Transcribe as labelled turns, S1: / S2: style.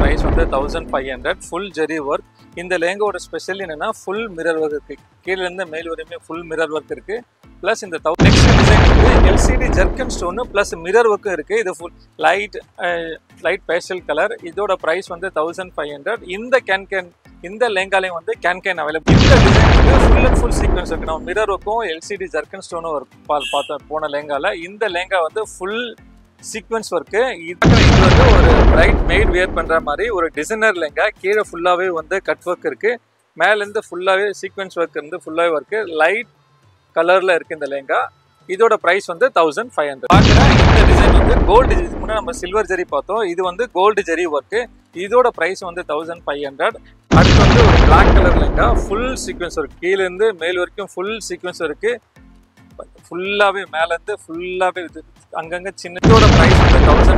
S1: price வந்து thousand five hundred full zari work இந்த லேங்கோட ஸ்பெஷல் என்னன்னா ஃபுல் மிரர் ஒர்க் இருக்கு கீழே இருந்து மேல் வரையுமே ஃபுல் மிரர் ஒர்க் இருக்கு ப்ளஸ் இந்த தௌ நெக்ஸ்ட் டிசைன் வந்து LCD zircon stone plus mirror ஒர்க்கும் இருக்கு இது full light light pastel colour இதோட ப்ரைஸ் வந்து தௌசண்ட் ஃபைவ் ஹண்ட்ரட் இந்த கேன் கேன் இந்த லேங்காலையும் வந்து கேன் கேன் அவைலபிள் இந்த டிசைன் வந்து ஃபுல் அண்ட் ஃபுல் சீக்வன்ஸ் இருக்கு நம்ம மிரர் ஒர்க்கும் எல்சிடி ஜர்க்கன் ஸ்டோனும் ஒரு பார்த்தோம் போன லேங்கால இந்த லேங்கா வந்து ஃபுல் சீக்வன்ஸ் ஒர்க்கு இது இது வந்து ஒரு பிரைட் மெய்ட் வியர் பண்ணுற மாதிரி ஒரு டிசைனர் லெங்கா கீழே ஃபுல்லாகவே வந்து கட் ஒர்க் இருக்குது மேலேருந்து ஃபுல்லாகவே சீக்வன்ஸ் ஒர்க் இருந்து ஃபுல்லாகவே ஒர்க்கு லைட் கலரில் இருக்குது இந்த லெங்கா இதோட ப்ரைஸ் வந்து தௌசண்ட் ஃபைவ் ஹண்ட்ரட் பார்க்குறேன் இந்த டிசைன் வந்து கோல்டு இதுக்கு முன்னாடி நம்ம சில்வர் ஜெரி பார்த்தோம் இது வந்து கோல்டு ஜெரி ஒர்க்கு இதோட ப்ரைஸ் வந்து தௌசண்ட் ஃபைவ் ஹண்ட்ரட் அடுத்து வந்து ஒரு black colour lehenga full sequence work கீழேருந்து மேல் வரைக்கும் ஃபுல் சீக்வன்ஸ் இருக்குது ஃபுல்லாகவே மேலேருந்து ஃபுல்லாகவே இது அங்கங்கே சின்னதோட ப்ரைஸ் வந்து தௌசண்ட்